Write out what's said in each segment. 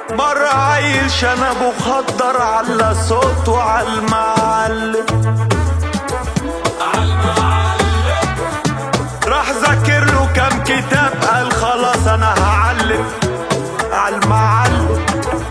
مرة عيل شنبه خضر على صوته عالمعلم راح ذاكر له كام كتاب قال خلاص انا هعلم عالمعلم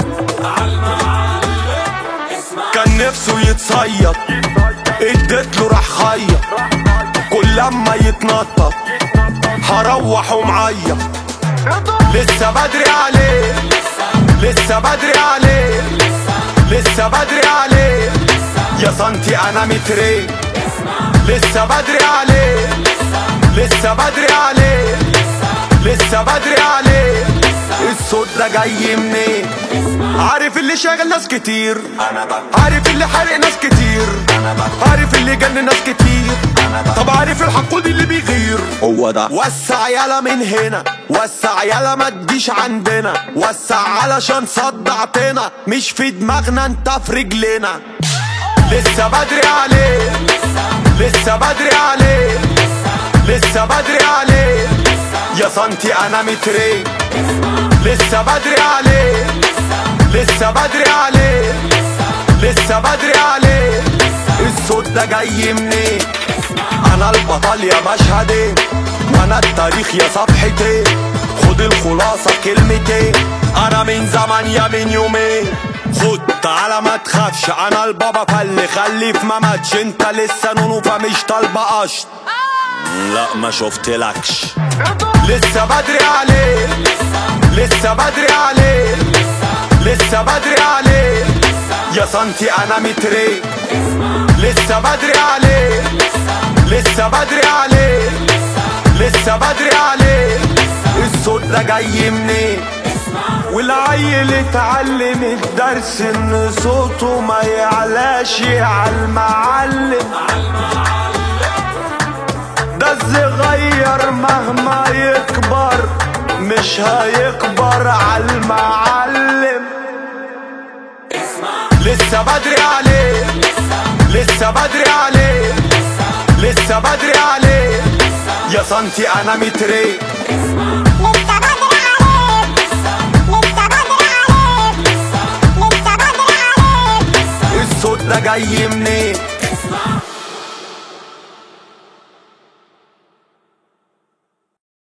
كان نفسه يتصيد اديت له راح خيط كل لما يتنطط هروح ومعيط لسه بدري عليه لسه بدري عليه لسه بدري عليه يا سنتي انا مترين لسه بدري عليه لسه بدري عليه لسه بدري عليه الصوت ده جاي منين عارف اللي شاغل ناس كتير انا بقى عارف اللي حارق ناس كتير انا بقى عارف اللي جن ناس كتير أنا بقى. طب عارف الحقود اللي بيغير هو ده وسع يالا من هنا وسع يالا ما تجيش عندنا وسع علشان صدعتنا مش في دماغنا انت في رجلنا لسه بدري عليه لسه بدري عليه لسه بدري عليه يا سنتي انا مترين لسه بدري عليه لسه بدري عليه لسه بدري عليه الصوت ده جاي منين انا البطل يا مشهدين وانا التاريخ يا صفحتين خد الخلاصة كلمتين انا من زمان يا من يومين خد تعالى ما تخافش انا البابا فاللي خلي في ما ماتش انت لسه نونو فمش طالبة قشط لا ما شفتلكش لسه بدري عليه لسه بدري عليه لسه بدري عليه يا سنتي انا مترين لسه بدري عليه لسه بدري عليه لسه بدري عليه الصوت ده جاي منين والعيل اتعلم الدرس ان صوته ما يعلاش عالمعلم ده الصغير مهما يكبر مش هيكبر عالمعلم لسه بدري عليه لسه بدري عليه لسه بدري عليه يا سنتي انا مترين لسه بدري عليك لسه بدري عليك لسه بدري عليك الصوت ده جاي منين